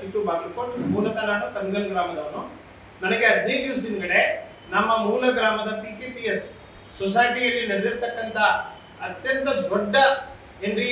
Thirty to Bagalkot ಮೂಲತಃ ನಾನು ಕಂಗಲ್ ಗ್ರಾಮದವನು ನನಗೆ ಹದಿನೈದು ದಿವಸದ ಹಿಂದ್ಗಡೆ ನಮ್ಮ ಮೂಲ ಗ್ರಾಮದ ಪಿ ಕೆ ಪಿ ಎಸ್ ಸೊಸೈಟಿಯಲ್ಲಿ ನಡೆದಿರ್ತಕ್ಕಂಥ ಅತ್ಯಂತ ದೊಡ್ಡ ಏನ್ರಿ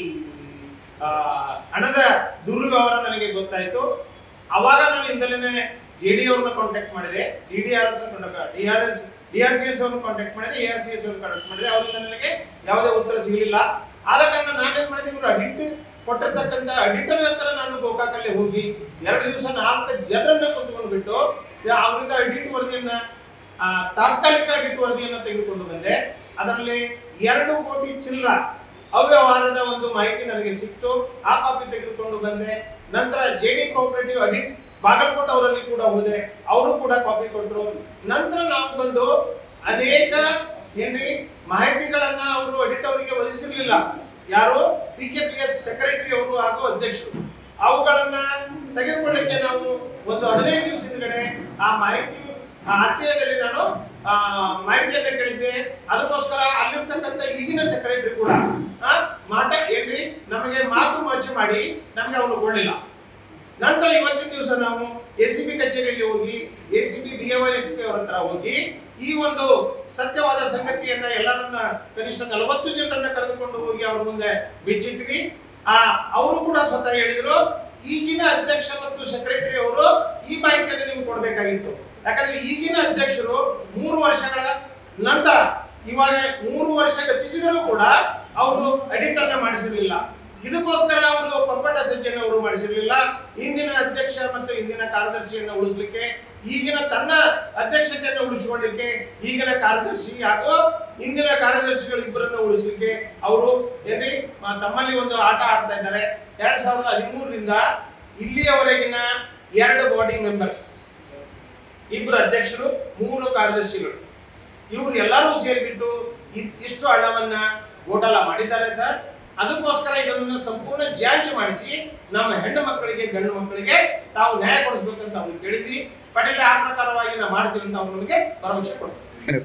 ಆ, ಹಣದ ದುರ್ವ್ಯವಹಾರ ನನಗೆ ಗೊತ್ತಾಯ್ತು ಅವಾಗ ನಾನು ಇಂದಲೇ ಜೆ ಡಿ ಅವ್ರನ್ನ ಕಾಂಟ್ಯಾಕ್ಟ್ ಮಾಡಿದೆ D D R S D R S D R C S ಅವ್ರನ್ನ ಕಾಂಟ್ಯಾಕ್ಟ್ ಮಾಡಿದೆ ಎ ಆರ್ ಸಿ ಎಸ್ ಅವ್ರನ್ನ ಕಾಂಟ್ಯಾಕ್ಟ್ ಮಾಡಿದೆ ಅವರಿಂದ ನನಗೆ ಯಾವುದೇ ಉತ್ತರ ಸಿಗಲಿಲ್ಲ ಆದ ಕಾರಣ ನಾನೇನ್ ಮಾಡಿದೆ ಇವರು ಅಡಿಟ್ ಕೊಟ್ಟಿರ್ತಕ್ಕಂಥ ಅಡಿಟರ್ ಹತ್ರ ನಾನು ಗೋಕಾಕಲ್ಲಿ ಹೋಗಿ ಎರಡು ದಿವಸ ನಾಲ್ಕು ಜನರನ್ನ ಕುತ್ಕೊಂಡು ಬಿಟ್ಟು ಅವರಿಂದ ಅಡಿಟ್ ವರದಿಯನ್ನ ಆ, ತಾತ್ಕಾಲಿಕ ಅಡಿಟ್ ವರದಿಯನ್ನ ತೆಗೆದುಕೊಂಡು ಬಂದೆ ಅದರಲ್ಲಿ ಎರಡು ಕೋಟಿ ಚಿಲ್ಲರ ಅವ್ಯವಹಾರದ ಒಂದು ಮಾಹಿತಿ ನನಗೆ ಸಿಕ್ತು ಆ ಕಾಪಿ ತೆಗೆದುಕೊಂಡು ಬಂದೆ ನಂತರ J D cooperative audit Bagalkot ಅವರಲ್ಲಿ ಕೂಡ ಹೋದೆ ಅವರು ಕೂಡ ಕಾಪಿ ಕೊಟ್ಟರು ನಂತರ ನಾವು ಬಂದು ಅನೇಕ ಏನ್ರಿ ಮಾಹಿತಿಗಳನ್ನ ಅವರು ಅಡಿಟ್ ಅವರಿಗೆ ಒದಗಿಸಿರ್ಲಿಲ್ಲ ಯಾರು P K P S secretary ಅವರು ಹಾಗೂ ಅಧ್ಯಕ್ಷರು ಅವುಗಳನ್ನ ತೆಗೆದುಕೊಳ್ಳಿಕ್ಕೆ ನಾವು ಒಂದು ಹದಿನೈದು ದಿವಸ ಹಿಂದ್ಗಡೆ ಆ ಮಾಹಿತಿ ಆ ಅಧ್ಯಯನದಲ್ಲಿ ನಾನು ಆ, ಮಾಹಿತಿಯನ್ನ ಕೇಳಿದ್ದೆ ಅದಕ್ಕೋಸ್ಕರ ಅಲ್ಲಿರ್ತಕ್ಕಂಥ ಈಗಿನ ಸೆಕ್ರೆಟರಿ ಕೂಡ ಆ, ಮಾಟ ಏನ್ರಿ ನಮಗೆ ಮಾತು ಮಚ್ಚು ಮಾಡಿ ನಮಗೆ ಅವನು ಕೊಡ್ಲಿಲ್ಲ ನಂತರ ಇವತ್ತಿನ ದಿವಸ ನಾವು ಎ ಸಿ ಬಿ ಕಚೇರಿಯಲ್ಲಿ ಹೋಗಿ A C B DYSP ಅವರ ಹತ್ರ ಹೋಗಿ ಈ ಒಂದು ಸತ್ಯವಾದ ಸಂಗತಿಯನ್ನ ಎಲ್ಲರನ್ನ ಕನಿಷ್ಠ ನಲವತ್ತು ಜನರನ್ನ ಕರೆದುಕೊಂಡು ಹೋಗಿ ಅವ್ರ ಮುಂದೆ ಬಿಚ್ಚಿಟ್ವಿ ಆ ಅವರು ಕೂಡ ಸ್ವತಃ ಹೇಳಿದ್ರು ಈಗಿನ ಅಧ್ಯಕ್ಷ ಮತ್ತು ಸೆಕ್ರೆಟರಿ ಅವರು ಈ ಮಾಹಿತಿಯನ್ನು ನೀವು ಕೊಡಬೇಕಾಗಿತ್ತು ಯಾಕಂದ್ರೆ ಈಗಿನ ಅಧ್ಯಕ್ಷರು ಮೂರು ವರ್ಷಗಳ ನಂತರ ಇವಾಗ ಮೂರು ವರ್ಷ ಗತಿಸಿದರೂ ಕೂಡ ಅವರು ಅಡಿಟ್ ಅನ್ನ ಮಾಡಿಸಿರ್ಲಿಲ್ಲ ಇದಕ್ಕೋಸ್ಕರ ಅವರು ಪಪ್ಪಟ ಸಂಚಯನ ಅವರು ಮಾಡಿಸಿರ್ಲಿಲ್ಲ ಇಂದಿನ ಅಧ್ಯಕ್ಷ ಮತ್ತು ಇಂದಿನ ಕಾರ್ಯದರ್ಶಿಯನ್ನು ಉಳಿಸ್ಲಿಕ್ಕೆ ಈಗಿನ ತನ್ನ ಅಧ್ಯಕ್ಷತೆಯನ್ನು ಉಳಿಸಿಕೊಳ್ಳಿಕ್ಕೆ ಈಗಿನ ಕಾರ್ಯದರ್ಶಿ ಹಾಗೂ ಇಂದಿನ ಕಾರ್ಯದರ್ಶಿಗಳು ಇಬ್ಬರನ್ನು ಉಳಿಸ್ಲಿಕ್ಕೆ ಅವರು ಏನ್ರಿ ಮ- ತಮ್ಮಲ್ಲಿ ಒಂದು ಆಟ ಆಡ್ತಾ ಇದ್ದಾರೆ ಎರಡ್ ಸಾವಿರದ ಹದಿಮೂರರಿಂದ ಇಲ್ಲಿಯವರೆಗಿನ ಎರಡು ಬಾಡಿ ಮೆಂಬರ್ಸ್ ಇಬ್ಬರು ಅಧ್ಯಕ್ಷರು ಮೂರು ಕಾರ್ಯದರ್ಶಿಗಳು ಇವರು ಎಲ್ಲರೂ ಸೇರಿಬಿಟ್ಟು ಇ- ಇಷ್ಟು ಹಣವನ್ನ ಗೋಟಾಲ ಮಾಡಿದ್ದಾರೆ ಸರ್ ಅದಕ್ಕೋಸ್ಕರ ಇದನ್ನು ಸಂಪೂರ್ಣ ಜಾಂಚ್ ಮಾಡಿಸಿ ನಮ್ಮ ಹೆಣ್ಣು ಮಕ್ಕಳಿಗೆ ಗಂಡು ಮಕ್ಕಳಿಗೆ ತಾವು ನ್ಯಾಯ ಕೊಡಿಸ್ಬೇಕಂತ ಅವ್ರು ಕೇಳಿದ್ವಿ ಪಟೇಲ್ ಆ ಪ್ರಕಾರವಾಗಿ ನಾವು ಮಾಡ್ತೀವಿ ಅಂತ ಅವ್ರು ನಮಗೆ ಭರವಸೆ ಕೊಡ್ತಾರೆ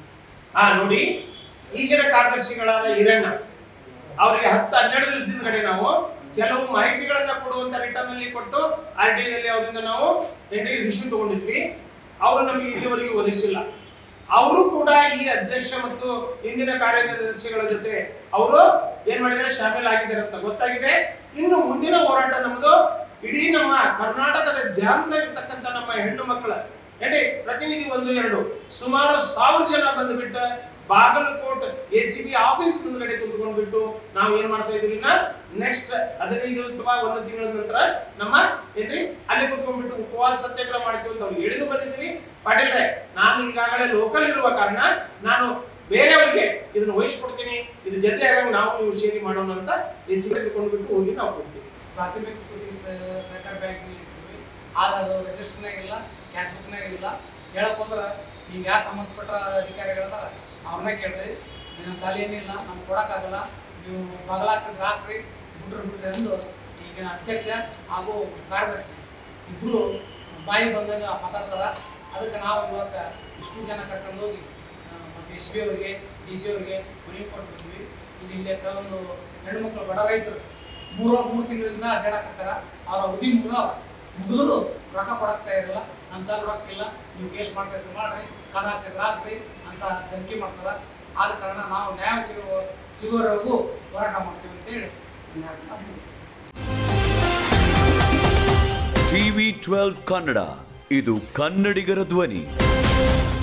ಹಾ ನೋಡಿ ಈಗಿನ ಕಾರ್ಯದರ್ಶಿಗಳಾದ ಹಿರಣ್ಣ ಅವರಿಗೆ ಹತ್ತು ಹನ್ನೆರಡು ದಿವಸದಿಂದ ಕಡೆ ನಾವು ಕೆಲವು ಮಾಹಿತಿಗಳನ್ನ ಕೊಡುವಂತ ರಿಟರ್ನ್ ಅಲ್ಲಿ ಕೊಟ್ಟು ಆರ್ ಟಿ ನಲ್ಲಿ ಅವರಿಂದ ನಾವು ರಿಶ್ಯೂ ತಗೊಂಡಿದ್ವಿ ಅವರು ನಮಗೆ ಇಲ್ಲಿವರೆಗೂ ಒದಗಿಸಿಲ್ಲ ಅವರು ಕೂಡ ಈ ಅಧ್ಯಕ್ಷ ಮತ್ತು ಇಂದಿನ ಕಾರ್ಯದರ್ಶಿಗಳ ಜೊತೆ ಅವರು ಏನ್ ಮಾಡಿದ್ದಾರೆ ಶಾಮೀಲ್ ಆಗಿದ್ದಾರೆ ಅಂತ ಗೊತ್ತಾಗಿದೆ ಇನ್ನು ಮುಂದಿನ ಹೋರಾಟ ನಮ್ದು ಇಡೀ ನಮ್ಮ ಕರ್ನಾಟಕದ ಧ್ಯಾನ ಇರ್ತಕ್ಕಂಥ ನಮ್ಮ ಹೆಣ್ಣು ಮಕ್ಕಳ ಏನ್ರಿ ಪ್ರತಿನಿಧಿ ಒಂದು ಎರಡು ಸುಮಾರು ಸಾವಿರ ಜನ ಬಂದುಬಿಟ್ಟು Bagalkot A C B office ಮುಂದ್ಗಡೆ ಕುತ್ಕೊಂಡ್ಬಿಟ್ಟು ನಾವು ಏನ್ ಮಾಡ್ತಾ ಇದೀವಿ ಇನ್ನ ನೆಕ್ಸ್ಟ್ ಹದಿನೈದು ಅಥವಾ ಒಂದು ತಿಂಗಳ ನಂತರ ನಮ್ಮ ಏನ್ರಿ ಅಲ್ಲಿ ಕುತ್ಕೊಂಡ್ಬಿಟ್ಟು ಉಪವಾಸ ಸತ್ಯಾಗ್ರಹ ಮಾಡ್ತೀವಿ ಅಂತ ಅವ್ರಿಗೆ ಹೇಳಿದ್ರು ಬಂದಿದ್ದೀವಿ ಪಾಟೀಲ್ರೆ ನಾನು ಈಗಾಗಲೇ ಲೋಕಲ್ ಇರುವ ಕಾರಣ ನಾನು ಬೇರೆಯವರಿಗೆ ಇದನ್ನ ವಹಿಸ್ಕೊಡ್ತೀನಿ ಇದು ಜೊತೆ ಆಗಾಗ ನಾವು ನೀವು ಶೇರಿ ಮಾಡೋಣ ಅಂತ ಎ ಸಿ ಬಿ ಬಿಟ್ಟು ಹೋಗಿ ನಾವು ಕೊಡ್ತೀವಿ ಪ್ರಾಥಮಿಕ ಕೃಷಿ ಸ- ಸಹಕಾರ ಬ್ಯಾಂಕ್ನಲ್ಲಿ ಇಟ್ಟಿದ್ವಿ ಆದ್ರೆ ಅದು ರಿಜಿಸ್ಟರ್ನಾಗಿಲ್ಲ ಕ್ಯಾಶ್ ಬುಕ್ನಾಗಿಲ್ಲ ಹೇಳಕ್ ಹೋದ್ರೆ ಈಗ ಯಾರು ಸಂಬಂಧಪಟ್ಟ ಅಧಿಕಾರಿಗಳದಾರ ಅವ್ರನ್ನ ಕೇಳ್ರಿ ನಿಮ್ಮ ತಲೆ ಏನಿಲ್ಲ ನಮ್ಗೆ ಕೊಡೋಕ್ಕಾಗಲ್ಲ ನೀವು ಬಗಲಾಕಿದ್ರೆ ಹಾಕ್ರಿ ಬಿಟ್ರು ಬಿಟ್ರಿ ಎಂದು ಈಗ ಅಧ್ಯಕ್ಷ ಹಾಗೂ ಕಾರ್ಯದರ್ಶಿ ಇಬ್ಬರು ಬಾಯಿ ಬಂದಾಗ ಮಾತಾಡ್ತಾರ ಅದಕ್ಕೆ ನಾವು ಇವತ್ತು ಇಷ್ಟು ಜನ ಕರ್ಕೊಂಡು ಹೋಗಿ ಆ, ಮತ್ತು ಎಸ್ ಬಿ ಅವರಿಗೆ ಡಿ ಸಿ ಅವರಿಗೆ ಮನವಿ ಕೊಟ್ಟು ಬಂದ್ವಿ ಇದು ಇಲ್ಲಿ ಒಂದು ಹೆಣ್ಮಕ್ಳು ಬಡ ರೈತರು ಮೂರು ಮೂರು ತಿಂಗಳಿಂದ ಅಡ್ಡಾಡಕತ್ತಾರ ಅವ್ರ ಅವಧಿ ಮುಗಿದವ ಮುಗಿದ್ರು ರೊಕ್ಕ ಕೊಡಕ್ತಾ ಇರಲ್ಲ ನಮ್ಮ ತಲೆ ರೊಕ್ಕ ಇಲ್ಲ ನೀವು ಕೇಸ್ ಮಾಡ್ತಾ ಇದ್ರೆ ಮಾಡ್ರಿ ಕಣ ಹಾಕ್ತಿದ್ರೆ ಹಾಕ್ರಿ ಅಂತ ಧಮಕಿ ಮಾಡ್ತಾರ ಆದ ಕಾರಣ ನಾವು ನ್ಯಾಯ ಸಿಗೋ ಸಿಗೋವರೆಗೂ ಹೋರಾಟ ಮಾಡ್ತೀವಿ ಅಂತೇಳಿ ನನ್ನ ಮಾತು ಮುಗಿಸ್ತೀನಿ. ಟಿವಿ ಟ್ವೆಲ್ವ್ ಕನ್ನಡ ಇದು ಕನ್ನಡಿಗರ ಧ್ವನಿ